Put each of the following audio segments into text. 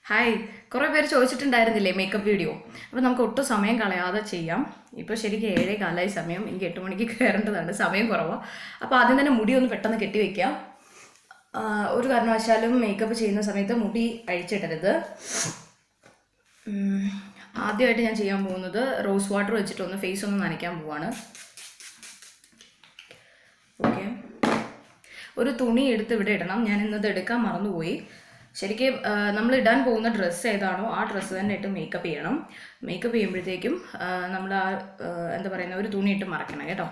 hi കുറേ പേര് ചോദിച്ചിട്ടുണ്ടായിരുന്നില്ലേ makeup video അപ്പോൾ നമുക്ക് ഒട്ടും സമയം കളയാതെ ചെയ്യാം ഇപ്പോൾ ശരിക്കും ഏഴേ കാലമായി സമയം എനിക്ക് എട്ട് മണിക്ക് കയറേണ്ടതാണ് സമയം കുറവാണ് അപ്പോൾ ആദ്യം തന്നെ മുടി ഒന്ന് പെട്ടെന്ന് കെട്ടി വെക്കാം ആ, ഒരു കാരണവശാലും മേക്കപ്പ് ചെയ്യുന്ന സമയത്ത് മുടി അഴിച്ചിടരുത് ഉം, ആദ്യമായിട്ട് ഞാൻ ചെയ്യാൻ പോകുന്നത് റോസ് വാട്ടർ വെച്ചിട്ട് ഒന്ന് ഫേസ് ഒന്ന് നനയ്ക്കാൻ പോവാണ് ഓക്കെ ഒരു തുണി എടുത്ത് ഇവിടെ ഇടണം ഞാൻ ഇന്നത് എടുക്കാൻ മറന്നുപോയി ശരിക്കും നമ്മൾ ഇടാൻ പോകുന്ന ഡ്രസ്സ് ഏതാണോ ആ ഡ്രസ്സ് തന്നെ ഇട്ട് മേക്കപ്പ് ചെയ്യണം മേക്കപ്പ് ചെയ്യുമ്പോഴത്തേക്കും നമ്മൾ ആ ആ, എന്താ പറയുന്ന ഒരു തുണി ഇട്ട് മറക്കണം കേട്ടോ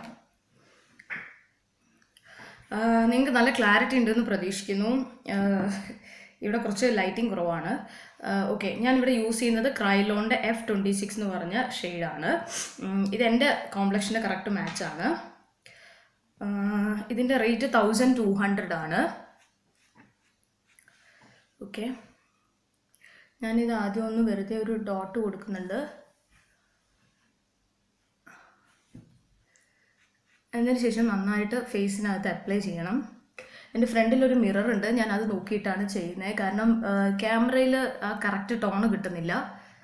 നിങ്ങൾക്ക് നല്ല ക്ലാരിറ്റി ഉണ്ടെന്ന് പ്രതീക്ഷിക്കുന്നു ആ, ഇവിടെ കുറച്ച് ലൈറ്റിംഗ് കുറവാണ് ഓക്കെ ഞാനിവിടെ യൂസ് ചെയ്യുന്നത് ക്രൈലോണിൻ്റെ എഫ് ട്വൻറ്റി സിക്സ് എന്ന് പറഞ്ഞ ഷെയ്ഡാണ് ഇത് എൻ്റെ കോംപ്ലക്ഷൻ്റെ കറക്റ്റ് മാച്ചാണ് ഇതിൻ്റെ റേറ്റ് തൗസൻഡ് ടു ഹൺഡ്രഡ് ആണ് ഓക്കെ ഞാനിത് ആദ്യം ഒന്ന് വെറുതെ ഒരു ഡോട്ട് കൊടുക്കുന്നുണ്ട് അതിന് ശേഷം നന്നായിട്ട് ഫേസിനകത്ത് അപ്ലൈ ചെയ്യണം എൻ്റെ ഫ്രണ്ടിലൊരു മിറർ ഉണ്ട് ഞാൻ അത് നോക്കിയിട്ടാണ് ചെയ്യുന്നത് കാരണം ക്യാമറയിൽ ആ കറക്റ്റ് ടോൺ കിട്ടുന്നില്ല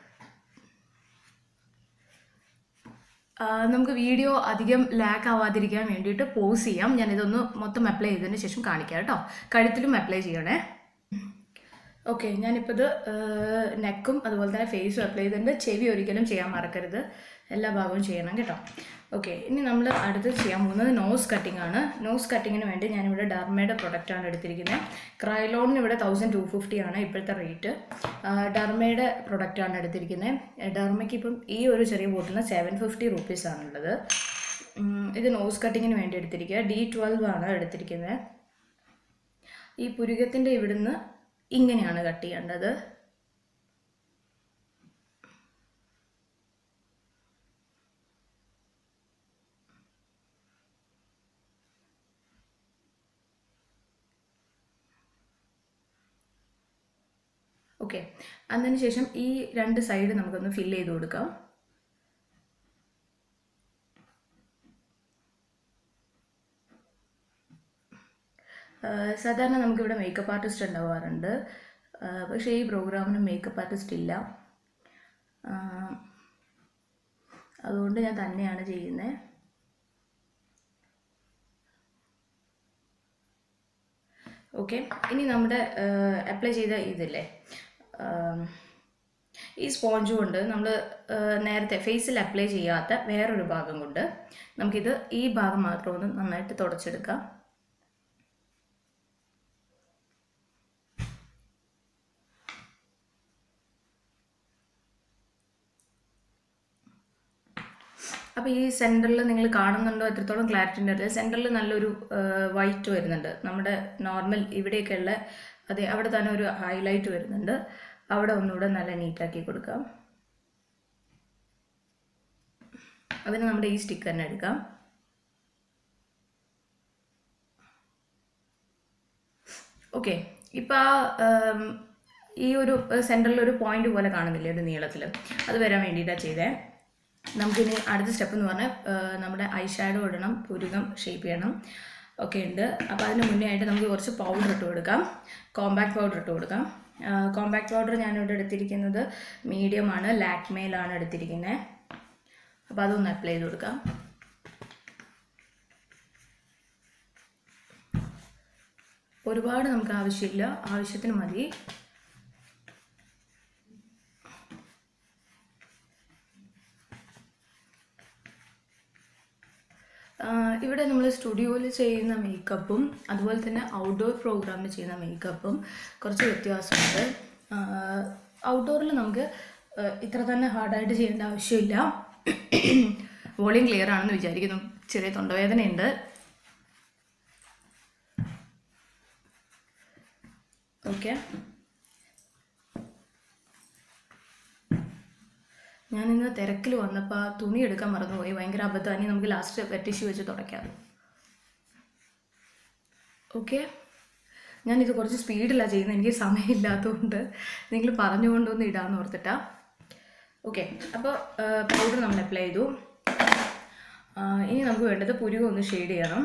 ആ, നമുക്ക് വീഡിയോ അധികം ലാഗ് ആവാതിരിക്കാൻ വേണ്ടിയിട്ട് പോസ് ചെയ്യാം ഞാനിതൊന്ന് മൊത്തം അപ്ലൈ ചെയ്തതിന് ശേഷം കാണിക്കാം കേട്ടോ കഴുത്തിലും അപ്ലൈ ചെയ്യണേ ഓക്കെ ഞാനിപ്പോൾ ഇത് നെക്കും അതുപോലെ തന്നെ ഫേസും അപ്ലൈ ചെയ്തിട്ടുണ്ട് ചെവി ഒരിക്കലും ചെയ്യാൻ മറക്കരുത് എല്ലാ ഭാഗവും ചെയ്യണം കേട്ടോ ഓക്കെ ഇനി നമ്മൾ അടുത്ത് ചെയ്യാൻ പോകുന്നത് നോസ് കട്ടിംഗ് ആണ് നോസ് കട്ടിങ്ങിന് വേണ്ടി ഞാനിവിടെ ഡർമയുടെ പ്രൊഡക്റ്റാണ് എടുത്തിരിക്കുന്നത് ക്രൈലോണിന് ഇവിടെ തൗസൻഡ് ടു ഫിഫ്റ്റി ആണ് ഇപ്പോഴത്തെ റേറ്റ് ഡർമയുടെ പ്രൊഡക്റ്റാണ് എടുത്തിരിക്കുന്നത് ഡർമയ്ക്ക് ഇപ്പം ഈ ഒരു ചെറിയ ബോട്ടിലിന് സെവൻ ഫിഫ്റ്റി റുപ്പീസ് ആണുള്ളത് ഉം, ഇത് നോസ് കട്ടിങ്ങിന് വേണ്ടി എടുത്തിരിക്കുക ഡി ട്വൽവ് ആണ് എടുത്തിരിക്കുന്നത് ഈ പുരുകത്തിൻ്റെ ഇവിടുന്ന് ഇങ്ങനെയാണ് കട്ട് ചെയ്യേണ്ടത് ഓക്കെ അതിന് ശേഷം ഈ രണ്ട് സൈഡ് നമുക്കൊന്ന് ഫില്ല് ചെയ്ത് കൊടുക്കാം ആഹ് സാധാരണ നമുക്കിവിടെ മേക്കപ്പ് ആർട്ടിസ്റ്റ് ഉണ്ടാവാറുണ്ട് ആഹ് പക്ഷേ ഈ പ്രോഗ്രാമിന് മേക്കപ്പ് ആർട്ടിസ്റ്റ് ഇല്ല ആഹ് അതുകൊണ്ട് ഞാൻ തന്നെയാണ് ചെയ്യുന്നത് ഓക്കെ ഇനി നമ്മുടെ അപ്ലൈ ചെയ്ത ഇതില്ലേ ആം, ഈ സ്പോഞ്ച് കൊണ്ട് നമ്മൾ നേരത്തെ ഫേസിൽ അപ്ലൈ ചെയ്യാത്ത വേറൊരു ഭാഗം കൊണ്ട് നമുക്കിത് ഈ ഭാഗം മാത്രം ഒന്ന് നന്നായിട്ട് തുടച്ചെടുക്കാം അപ്പോൾ ഈ സെൻറ്ററിൽ നിങ്ങൾ കാണുന്നുണ്ടോ എത്രത്തോളം ക്ലാരിറ്റി ഉണ്ട് അറിയില്ല സെൻറ്ററിൽ നല്ലൊരു വൈറ്റ് വരുന്നുണ്ട് നമ്മുടെ നോർമൽ ഇവിടെയൊക്കെയുള്ള അതെ അവിടെ തന്നെ ഒരു ഹൈലൈറ്റ് വരുന്നുണ്ട് അവിടെ ഒന്നുകൂടെ നല്ല നീറ്റാക്കി കൊടുക്കാം അതിന് നമ്മുടെ ഈ സ്റ്റിക്ക് തന്നെ എടുക്കാം ഓക്കെ ഇപ്പം ആ ഉം, ഈ ഒരു സെൻറ്ററിൽ ഒരു പോയിന്റ് പോലെ കാണുന്നില്ലേ ഒരു നീളത്തിൽ അത് വരാൻ വേണ്ടിയിട്ടാണ് ചെയ്തേ നമുക്കിനി അടുത്ത സ്റ്റെപ്പ് എന്ന് പറഞ്ഞാൽ ആ, നമ്മുടെ ഐ ഷാഡോ ഇടണം പുരുകം ഷേപ്പ് ചെയ്യണം ഒക്കെ ഉണ്ട് അപ്പോൾ അതിന് മുന്നേ ആയിട്ട് നമുക്ക് കുറച്ച് പൗഡർ ഇട്ട് കൊടുക്കാം കോമ്പാക്ട് പൗഡർ ഇട്ട് കൊടുക്കാം കോമ്പാക്ട് പൗഡർ ഞാനിവിടെ എടുത്തിരിക്കുന്നത് മീഡിയമാണ് ലാക്മേലാണ് എടുത്തിരിക്കുന്നത് അപ്പോൾ അതൊന്ന് അപ്ലൈ ചെയ്ത് കൊടുക്കാം ഒരുപാട് നമുക്ക് ആവശ്യമില്ല ആവശ്യത്തിന് മതി ആഹ് ഇവിടെ നമ്മൾ സ്റ്റുഡിയോയിൽ ചെയ്യുന്ന മേക്കപ്പും അതുപോലെ തന്നെ ഔട്ട്ഡോർ പ്രോഗ്രാമിൽ ചെയ്യുന്ന മേക്കപ്പും കുറച്ച് വ്യത്യാസമുണ്ട് ഔട്ട്ഡോറിൽ നമുക്ക് ആഹ് ഇത്ര തന്നെ ഹാർഡായിട്ട് ചെയ്യേണ്ട ആവശ്യമില്ല വോളിയം ക്ലിയർ ആണെന്ന് വിചാരിക്കുന്നു ചെറിയ തൊണ്ടവേദനയുണ്ട് ഓക്കെ ഞാനിന്ന് തിരക്കിൽ വന്നപ്പോൾ ആ തുണി എടുക്കാൻ മറന്നുപോയി ഭയങ്കര അബദ്ധം ഇനി നമുക്ക് ലാസ്റ്റ് വെറ്റിഷ്യൂ വെച്ച് തുടയ്ക്കാം ഓക്കെ ഞാനിത് കുറച്ച് സ്പീഡിലാണ് ചെയ്യുന്നത് എനിക്ക് സമയമില്ലാത്തതുകൊണ്ട് നിങ്ങൾ പറഞ്ഞുകൊണ്ടൊന്ന് ഇടാമെന്ന് ഓർത്തിട്ടാ ഓക്കെ അപ്പോൾ പൗഡർ നമ്മൾ അപ്ലൈ ചെയ്തു ആ, ഇനി നമുക്ക് വേണ്ടത് പുരുകം ഒന്ന് ഷെയ്ഡ് ചെയ്യണം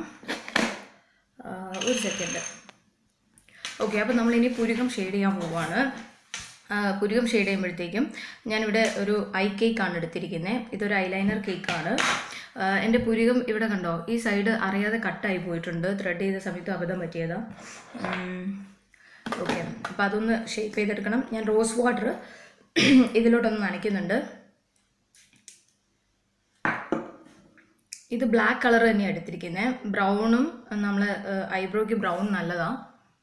ആ, ഒരു സെക്കൻഡ് ഓക്കെ അപ്പോൾ നമ്മളിനി പുരുകം ഷെയ്ഡ് ചെയ്യാൻ പോവാണ് ആ, പുരുകം ഷെയ്ഡ് ചെയ്യുമ്പോഴത്തേക്കും ഞാനിവിടെ ഒരു ഐ കേക്കാണ് എടുത്തിരിക്കുന്നത് ഇതൊരു ഐലൈനർ കേക്കാണ് ആ, എൻ്റെ പുരുകം ഇവിടെ കണ്ടോ ഈ സൈഡ് അറിയാതെ കട്ടായി പോയിട്ടുണ്ട് ത്രെഡ് ചെയ്ത സമയത്ത് അബദ്ധം പറ്റിയതാണ് ഓക്കെ അപ്പോൾ അതൊന്ന് ഷേപ്പ് ചെയ്തെടുക്കണം ഞാൻ റോസ് വാട്ടർ ഇതിലോട്ടൊന്ന് നനയ്ക്കുന്നുണ്ട് ഇത് ബ്ലാക്ക് കളർ തന്നെയാണ് എടുത്തിരിക്കുന്നത് ബ്രൗണും നമ്മൾ ഐബ്രോയ്ക്ക് ബ്രൗൺ നല്ലതാണ്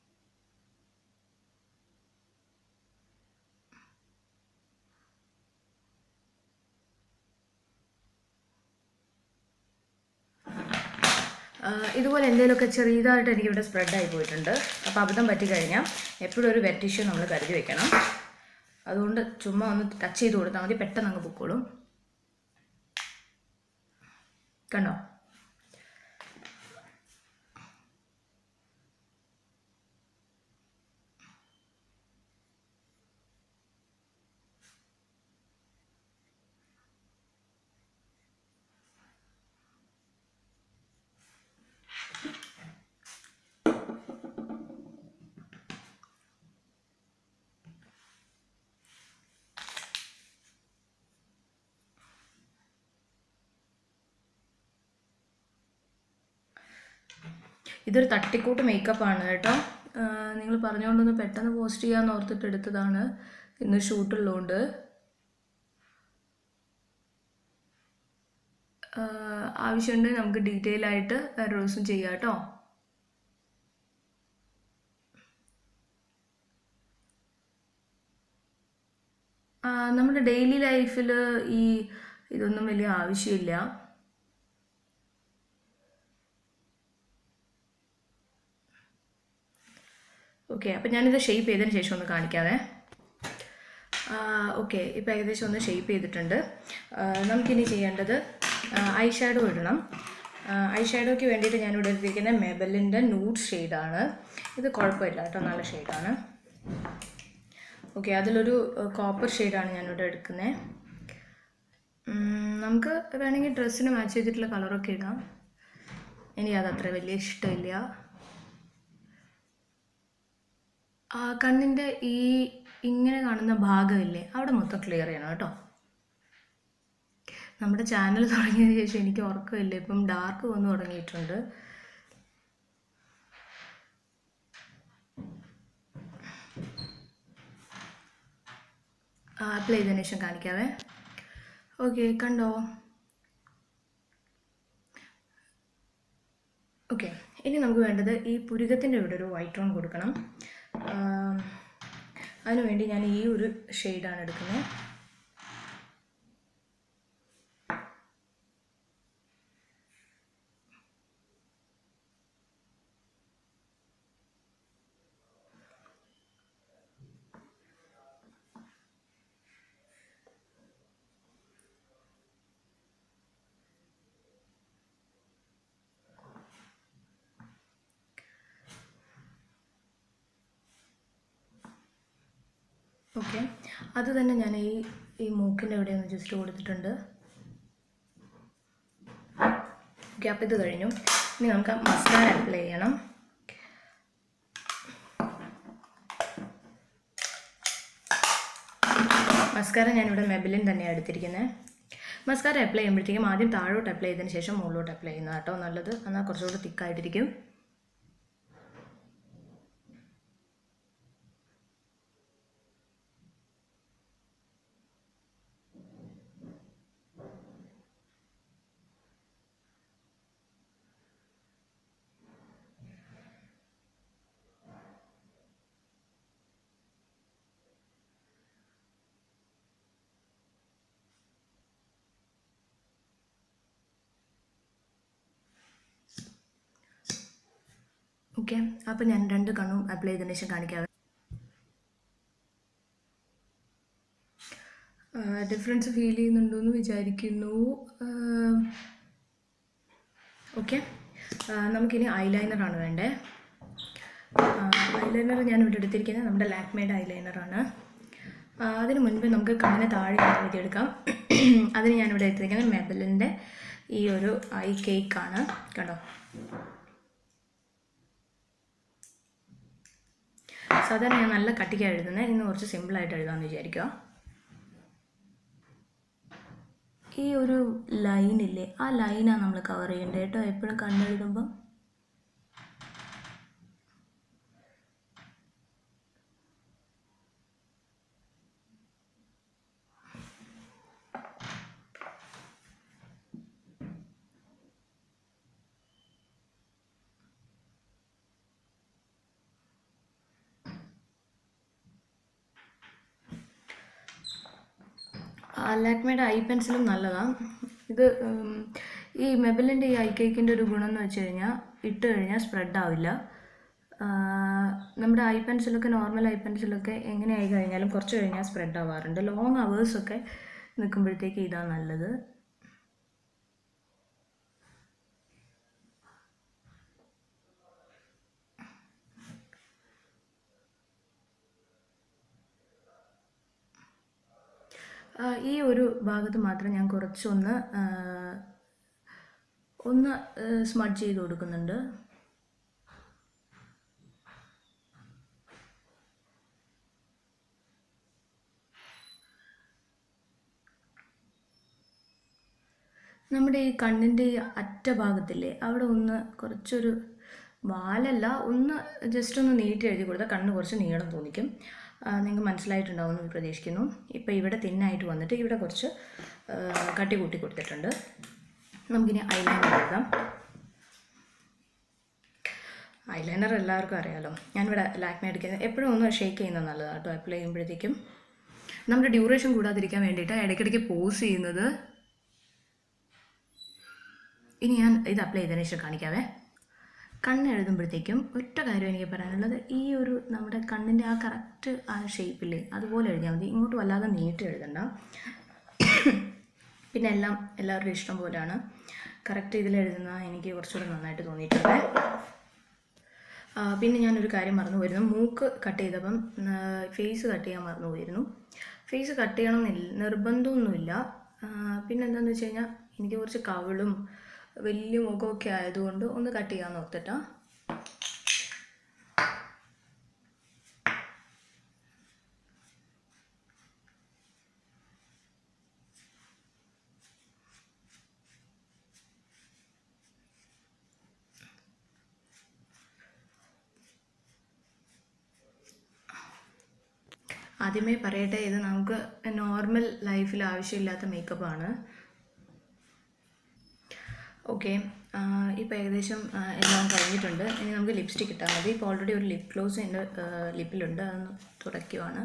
ആഹ് ഇതുപോലെ എന്തെങ്കിലുമൊക്കെ ചെറിയതായിട്ട് എനിക്കിവിടെ സ്പ്രെഡായി പോയിട്ടുണ്ട് അപ്പോൾ അബദ്ധം പറ്റിക്കഴിഞ്ഞാൽ എപ്പോഴും ഒരു വെറ്റ് ടിഷ്യൂ നമ്മൾ കരുതി വെക്കണം അതുകൊണ്ട് ചുമ്മാ ഒന്ന് ടച്ച് ചെയ്ത് കൊടുത്താൽ മതി പെട്ടെന്ന് അങ്ങ് പൊക്കോളും കണ്ടോ ഇതൊരു തട്ടിക്കൂട്ട് മേക്കപ്പ് ആണ് കേട്ടോ നിങ്ങൾ പറഞ്ഞുകൊണ്ടൊന്ന് പെട്ടെന്ന് പോസ്റ്റ് ചെയ്യാന്ന് ഓർത്തിട്ട് എടുത്തതാണ് ഇന്ന് ഷൂട്ടുള്ളതുകൊണ്ട് ആവശ്യമുണ്ടെങ്കിൽ നമുക്ക് ഡീറ്റെയിൽ ആയിട്ട് വേറെ ദിവസം ചെയ്യാം കേട്ടോ ആ, നമ്മുടെ ഡെയിലി ലൈഫിൽ ഈ ഇതൊന്നും വലിയ ആവശ്യമില്ല ഓക്കെ അപ്പം ഞാനിത് ഷേപ്പ് ചെയ്തതിന് ശേഷം ഒന്ന് കാണിക്കാവേ ഓക്കെ ഇപ്പോൾ ഏകദേശം ഒന്ന് ഷേപ്പ് ചെയ്തിട്ടുണ്ട് ആ, നമുക്കിനി ചെയ്യേണ്ടത് ഐ ഷാഡോ ഇടണം ഐ ഷാഡോയ്ക്ക് വേണ്ടിയിട്ട് ഞാനിവിടെ എടുത്തിരിക്കുന്നത് മെബലിൻ്റെ നൂഡ് ഷെയ്ഡാണ് ഇത് കുഴപ്പമില്ല കേട്ടോ നല്ല ഷെയ്ഡാണ് ഓക്കെ അതിലൊരു കോപ്പർ ഷെയ്ഡാണ് ഞാനിവിടെ എടുക്കുന്നത് നമുക്ക് വേണമെങ്കിൽ ഡ്രസ്സിന് മാച്ച് ചെയ്തിട്ടുള്ള കളറൊക്കെ ഇടാം എനിക്ക് അതത്ര വലിയ ഇഷ്ടമില്ല ആ കണ്ണിൻ്റെ ഈ ഇങ്ങനെ കാണുന്ന ഭാഗമില്ലേ അവിടെ മൊത്തം ക്ലിയർ ചെയ്യണം കേട്ടോ നമ്മുടെ ചാനൽ തുടങ്ങിയതിന് ശേഷം എനിക്ക് ഉറക്കമില്ല ഇപ്പം ഡാർക്ക് വന്നു തുടങ്ങിയിട്ടുണ്ട് അപ്ലൈ ചെയ്തതിന് ശേഷം കാണിക്കാവേ ഓക്കെ കണ്ടോ ഓക്കെ ഇനി നമുക്ക് വേണ്ടത് ഈ പുരുകത്തിൻ്റെ ഇവിടെ ഒരു വൈറ്റ് ടോൺ കൊടുക്കണം ആം, അതിനുവേണ്ടി ഞാൻ ഈ ഒരു ഷെയ്ഡാണ് എടുക്കുന്നത് ഓക്കെ അത് തന്നെ ഞാൻ ഈ ഈ മൂക്കിൻ്റെ ഇവിടെ ഒന്ന് ജസ്റ്റ് കൊടുത്തിട്ടുണ്ട് ഓക്കെ അപ്പോൾ ഇത് കഴിഞ്ഞു ഇനി നമുക്ക് മസ്കാര അപ്ലൈ ചെയ്യണം മസ്കാര ഞാനിവിടെ മെബിലിൻ തന്നെയാണ് എടുത്തിരിക്കുന്നത് മസ്കാര അപ്ലൈ ചെയ്യുമ്പോഴത്തേക്കും ആദ്യം താഴോട്ട് അപ്ലൈ ചെയ്തതിന് ശേഷം മുകളിലോട്ട് അപ്ലൈ ചെയ്യുന്നത് കേട്ടോ നല്ലത് എന്നാൽ കുറച്ചുകൂടി തിക്കായിട്ടിരിക്കും ഓക്കെ അപ്പോൾ ഞാൻ രണ്ട് കണ്ണും അപ്ലൈ ചെയ്തതിന് ശേഷം കാണിക്കാം ഡിഫറൻസ് ഫീൽ ചെയ്യുന്നുണ്ടോ എന്ന് വിചാരിക്കുന്നു ഓക്കെ നമുക്കിനി ഐലൈനറാണ് വേണ്ടേ ഐലൈനർ ഞാൻ ഇവിടെ എടുത്തിരിക്കുന്നത് നമ്മുടെ ലാക്മേഡ് ഐലൈനറാണ് അതിന് മുൻപ് നമുക്ക് കണ്ണിന് താഴെ ഒന്ന് എഴുതിയെടുക്കാം അതിന് ഞാനിവിടെ എടുത്തിരിക്കുന്നത് മെബലിൻ്റെ ഈ ഒരു ഐ കേക്കാണ് കണ്ടോ സാധാരണ ഞാൻ നല്ല കട്ടിക്കാണ് എഴുതുന്നത് ഇന്ന് കുറച്ച് സിമ്പിളായിട്ട് എഴുതാമെന്ന് വിചാരിക്കുക ഈ ഒരു ലൈനില്ലേ ആ ലൈനാണ് നമ്മൾ കവർ ചെയ്യേണ്ടത് കേട്ടോ എപ്പോഴും കണ്ണെഴുതുമ്പം ലാക്മേയുടെ ഐ പെൻസിലും നല്ലതാണ് ഇത് ഉം, ഈ മെബലിൻ്റെ ഈ ഐ കേക്കിൻ്റെ ഒരു ഗുണം എന്ന് വെച്ച് കഴിഞ്ഞാൽ ഇട്ട് കഴിഞ്ഞാൽ സ്പ്രെഡ് ആവില്ല ആ, നമ്മുടെ ഐ പെൻസിലൊക്കെ നോർമൽ ഐ പെൻസിലൊക്കെ എങ്ങനെ ആയി കഴിഞ്ഞാലും കുറച്ച് കഴിഞ്ഞാൽ സ്പ്രെഡ് ആവാറുണ്ട് ലോങ് അവേഴ്സൊക്കെ നിൽക്കുമ്പോഴത്തേക്ക് ഇതാണ് നല്ലത് ആ, ഈ ഒരു ഭാഗത്ത് മാത്രം ഞാൻ കുറച്ചൊന്ന് ആ, ഒന്ന് സ്മഡ് ചെയ്ത് കൊടുക്കുന്നുണ്ട് നമ്മുടെ ഈ കണ്ണിൻ്റെ ഈ അറ്റ ഭാഗത്തില്ലേ അവിടെ ഒന്ന് കുറച്ചൊരു വാലല്ല ഒന്ന് ജസ്റ്റ് ഒന്ന് നീട്ടി എഴുതി കൊടുത്താൽ കണ്ണ് കുറച്ച് നീളം തോന്നിക്കും നിങ്ങൾക്ക് മനസ്സിലായിട്ടുണ്ടാവും എന്ന് പ്രതീക്ഷിക്കുന്നു ഇപ്പോൾ ഇവിടെ തിന്നായിട്ട് വന്നിട്ട് ഇവിടെ കുറച്ച് ആ, കട്ടി കൂട്ടി കൊടുത്തിട്ടുണ്ട് നമുക്കിനി ഐലൈനർ എഴുതാം ഐലൈനർ എല്ലാവർക്കും അറിയാലോ ഞാനിവിടെ ലാക്മി അടിക്കുന്നത് എപ്പോഴും ഒന്ന് ഷേക്ക് ചെയ്യുന്നത് നല്ലതാണ് കേട്ടോ അപ്ലൈ ചെയ്യുമ്പോഴത്തേക്കും നമ്മുടെ ഡ്യൂറേഷൻ കൂടാതിരിക്കാൻ വേണ്ടിയിട്ട് ഇടയ്ക്കിടയ്ക്ക് പോസ് ചെയ്യുന്നത് ഇനി ഞാൻ ഇത് അപ്ലൈ ചെയ്തതിന് ശേഷം കാണിക്കാവേ കണ്ണ് എഴുതുമ്പോഴത്തേക്കും ഒറ്റ കാര്യം എനിക്ക് പറയാനുള്ളത് ഈ ഒരു നമ്മുടെ കണ്ണിൻ്റെ ആ കറക്റ്റ് ആ ഷേപ്പില്ലേ അതുപോലെ എഴുതിയാൽ മതി ഇങ്ങോട്ട് വല്ലാതെ നീട്ടി എഴുതണ്ട പിന്നെ എല്ലാം എല്ലാവരുടെയും ഇഷ്ടം പോലെയാണ് കറക്റ്റ് ഇതിൽ എഴുതുന്ന എനിക്ക് കുറച്ചുകൂടെ നന്നായിട്ട് തോന്നിയിട്ടുണ്ട് ആ, പിന്നെ ഞാനൊരു കാര്യം മറന്നു പോയിരുന്നു മൂക്ക് കട്ട് ചെയ്തപ്പം ഫേസ് കട്ട് ചെയ്യാൻ മറന്നു പോയിരുന്നു ഫേസ് കട്ട് ചെയ്യണം എന്നില്ല നിർബന്ധമൊന്നുമില്ല ആ, പിന്നെ എന്താണെന്ന് വെച്ച് കഴിഞ്ഞാൽ എനിക്ക് കുറച്ച് കവിളും വലിയ മുഖമൊക്കെ ആയതുകൊണ്ട് ഒന്ന് കട്ട് ചെയ്യാൻ ഓർത്തിട്ടാ ആദ്യമേ പറയട്ടെ ഇത് നമുക്ക് നോർമൽ ലൈഫിൽ ആവശ്യമില്ലാത്ത മേക്കപ്പാണ് ഓക്കെ ഇപ്പോൾ ഏകദേശം ആ, എല്ലാം കഴിഞ്ഞിട്ടുണ്ട് ഇനി നമുക്ക് ലിപ്സ്റ്റിക് ഇട്ടാൽ മതി ഇപ്പോൾ ഓൾറെഡി ഒരു ലിപ് ഗ്ലോസ് എൻ്റെ ലിപ്പിലുണ്ട് അതൊന്ന് തുടയ്ക്കുവാണ്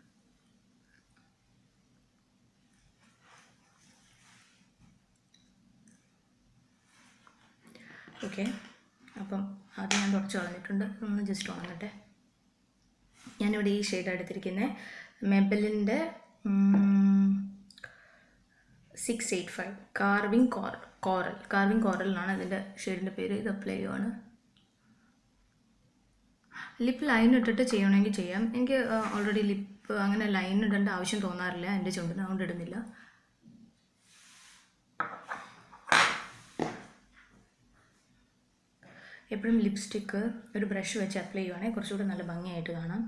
ഓക്കെ അപ്പം ആദ്യം ഞാൻ തുടച്ച് കളഞ്ഞിട്ടുണ്ട് ഒന്ന് ജസ്റ്റ് ഉണങ്ങട്ടെ ഞാനിവിടെ ഈ ഷെയ്ഡ് എടുത്തിരിക്കുന്നത് മെബലിൻ്റെ six eight five craving core coral craving കോറലിനാണ് അതിൻ്റെ ഷെയ്ഡിൻ്റെ പേര് ഇത് അപ്ലൈ ചെയ്യുവാണ് ലിപ്പ് ലൈൻ ഇട്ടിട്ട് ചെയ്യണമെങ്കിൽ ചെയ്യാം എനിക്ക് ഓൾറെഡി ലിപ്പ് അങ്ങനെ ലൈൻ ഇടേണ്ട ആവശ്യം തോന്നാറില്ല എൻ്റെ ചുണ്ടിന് അതുകൊണ്ട് ഇടുന്നില്ല എപ്പോഴും ലിപ്സ്റ്റിക്ക് ഒരു ബ്രഷ് വെച്ച് അപ്ലൈ ചെയ്യുവാണെങ്കിൽ കുറച്ചുകൂടെ നല്ല ഭംഗിയായിട്ട് കാണാം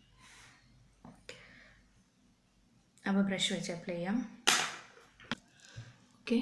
അപ്പോൾ ബ്രഷ് വെച്ച് അപ്ലൈ ചെയ്യാം ഓക്കെ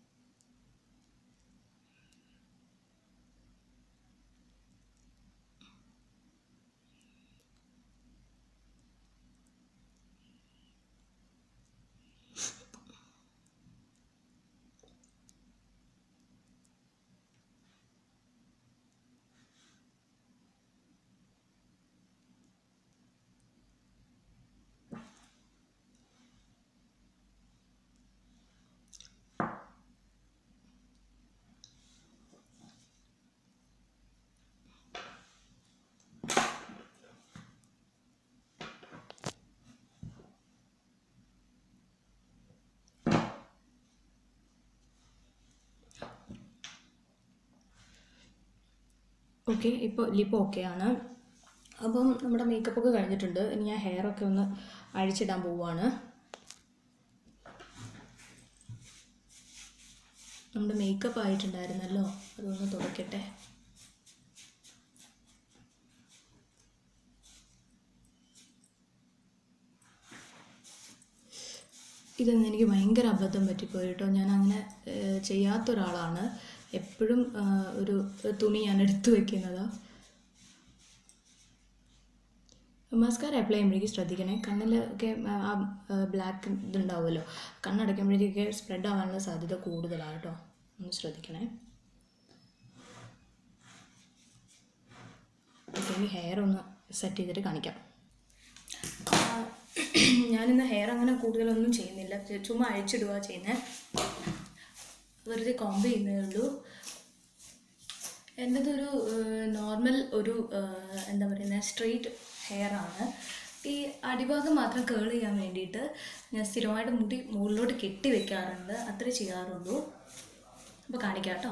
ഓക്കെ ഇപ്പോൾ ലിപ്പ് ഓക്കെ ആണ് അപ്പം നമ്മുടെ മേക്കപ്പ് ഒക്കെ കഴിഞ്ഞിട്ടുണ്ട് ഇനി ഞാൻ ഹെയർ ഒക്കെ ഒന്ന് അഴിച്ചിടാൻ പോവുകയാണ് നമ്മുടെ മേക്കപ്പ് ആയിട്ടുണ്ടായിരുന്നല്ലോ അതൊന്ന് തുടയ്ക്കട്ടെ ഇതൊന്നും എനിക്ക് ഭയങ്കര അബദ്ധം പറ്റിപ്പോയി കേട്ടോ ഞാൻ അങ്ങനെ ഏഹ്, ചെയ്യാത്ത ഒരാളാണ് എപ്പോഴും ഏഹ്, ഒരു തുണി ഞാൻ എടുത്തു വെക്കുന്നതാണ് മസ്കാര അപ്ലൈ ചെയ്യുമ്പോഴേക്കും ശ്രദ്ധിക്കണേ കണ്ണിലൊക്കെ ആ ബ്ലാക്ക് ഇതുണ്ടാവുമല്ലോ കണ്ണടയ്ക്കുമ്പോഴേക്കൊക്കെ സ്പ്രെഡ് ആവാനുള്ള സാധ്യത കൂടുതലാണ് കേട്ടോ ഒന്ന് ശ്രദ്ധിക്കണേ ഓക്കെ ഇനി ഹെയർ ഒന്ന് സെറ്റ് ചെയ്തിട്ട് കാണിക്കാം ആ, ഞാനിന്ന് ഹെയർ അങ്ങനെ കൂടുതലൊന്നും ചെയ്യുന്നില്ല ചു- ചുമ്മാ അഴിച്ചിടുക ചെയ്യുന്നത് വെറുതെ കോംബ് ചെയ്യുന്നതേ ഉള്ളൂ എൻ്റെതൊരു നോർമൽ ഒരു ഏഹ്, എന്താ പറയുന്നത് സ്ട്രെയിറ്റ് ഹെയർ ആണ് ഈ അടിഭാഗം മാത്രം കേൾ ചെയ്യാൻ വേണ്ടിയിട്ട് ഞാൻ സ്ഥിരമായിട്ട് മുടി മുകളിലോട്ട് കെട്ടി വെക്കാറുണ്ട് അത്രേ ചെയ്യാറുള്ളൂ അപ്പോൾ കാണിക്കാം കേട്ടോ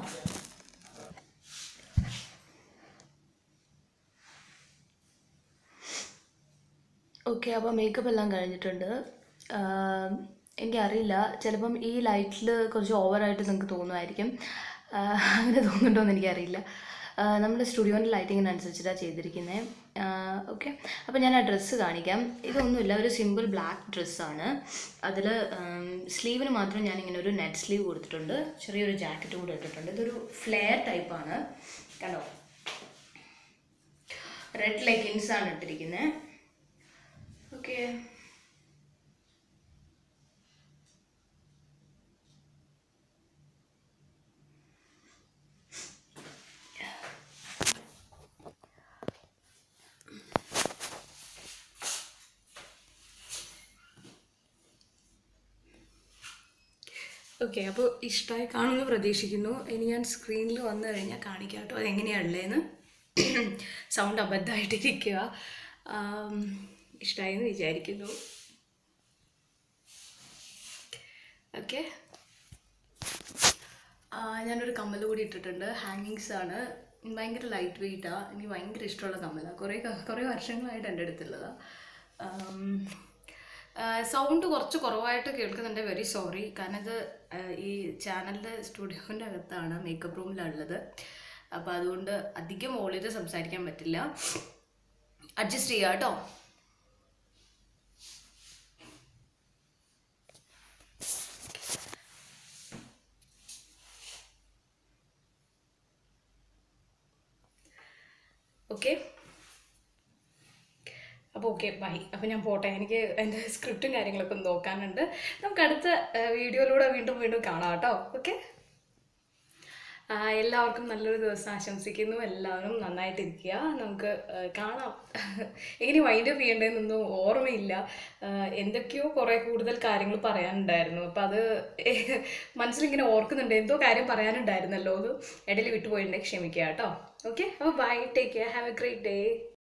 ഓക്കെ അപ്പോൾ മേക്കപ്പ് എല്ലാം കഴിഞ്ഞിട്ടുണ്ട് ആം, എനിക്കറിയില്ല ചിലപ്പം ഈ ലൈറ്റിൽ കുറച്ച് ഓവറായിട്ട് നിങ്ങൾക്ക് തോന്നുമായിരിക്കും ആ, അങ്ങനെ തോന്നുന്നുണ്ടോ എന്ന് എനിക്കറിയില്ല ആ, നമ്മുടെ സ്റ്റുഡിയോൻ്റെ ലൈറ്റിങ്ങിനനുസരിച്ചിട്ടാണ് ചെയ്തിരിക്കുന്നത് ഓക്കെ അപ്പോൾ ഞാൻ ആ ഡ്രസ്സ് കാണിക്കാം ഇതൊന്നുമില്ല ഒരു സിമ്പിൾ ബ്ലാക്ക് ഡ്രസ്സാണ് അതിൽ സ്ലീവിന് മാത്രം ഞാൻ ഇങ്ങനെ ഒരു നെറ്റ് സ്ലീവ് കൊടുത്തിട്ടുണ്ട് ചെറിയൊരു ജാക്കറ്റ് കൂടെ ഇട്ടിട്ടുണ്ട് ഇതൊരു ഫ്ലെയർ ടൈപ്പാണ് കണ്ടോ റെഡ് ലെഗിൻസ് ആണ് ഇട്ടിരിക്കുന്നത് ഓക്കെ ഓക്കെ അപ്പോൾ ഇഷ്ടമായി കാണുമെന്ന് പ്രതീക്ഷിക്കുന്നു ഇനി ഞാൻ സ്ക്രീനിൽ വന്നു കഴിഞ്ഞാൽ കാണിക്കാം കേട്ടോ അതെങ്ങനെയാണ് ഉള്ളതെന്ന് സൗണ്ട് അബദ്ധമായിട്ടിരിക്കുക ഇഷ്ടമായി എന്ന് വിചാരിക്കുന്നു ഓക്കെ ഞാനൊരു കമ്മൽ കൂടി ഇട്ടിട്ടുണ്ട് ഹാങ്ങിങ്സ് ആണ് ഭയങ്കര ലൈറ്റ് വെയിറ്റാണ് എനിക്ക് ഭയങ്കര ഇഷ്ടമുള്ള കമ്മലാണ് കുറേ ക- കുറേ വർഷങ്ങളായിട്ട് എൻ്റെ അടുത്തുള്ളതാണ് സൗണ്ട് കുറച്ച് കുറവായിട്ട് കേൾക്കുന്നുണ്ട് വെരി സോറി കാരണം ഇത് ആ, ഈ ചാനലിൻ്റെ സ്റ്റുഡിയോൻ്റെ അകത്താണ് മേക്കപ്പ് റൂമിലുള്ളത് അപ്പോൾ അതുകൊണ്ട് അധികം വോളിയത്തിൽ സംസാരിക്കാൻ പറ്റില്ല അഡ്ജസ്റ്റ് ചെയ്യാം കേട്ടോ ഓക്കെ അപ്പോൾ ഓക്കെ ബൈ അപ്പോൾ ഞാൻ പോട്ടെ എനിക്ക് എൻ്റെ സ്ക്രിപ്റ്റും കാര്യങ്ങളൊക്കെ ഒന്ന് നോക്കാനുണ്ട് നമുക്ക് അടുത്ത വീഡിയോയിലൂടെ വീണ്ടും വീണ്ടും കാണാം കേട്ടോ ഓക്കെ എല്ലാവർക്കും നല്ലൊരു ദിവസം ആശംസിക്കുന്നു എല്ലാവരും നന്നായിട്ടിരിക്കുക നമുക്ക് ആ, കാണാം എങ്ങനെ വൈൻഡ് അപ്പ് ചെയ്യേണ്ടതെന്നൊന്നും ഓർമ്മയില്ല ആ, എന്തൊക്കെയോ കുറേ കൂടുതൽ കാര്യങ്ങൾ പറയാനുണ്ടായിരുന്നു അപ്പം അത് മനസ്സിലിങ്ങനെ ഓർക്കുന്നുണ്ട് എന്തോ കാര്യം പറയാനുണ്ടായിരുന്നല്ലോ അത് ഇടയിൽ വിട്ടുപോയിട്ടുണ്ടെങ്കിൽ ക്ഷമിക്കുക കേട്ടോ ഓക്കെ അപ്പോൾ bye take care have a great day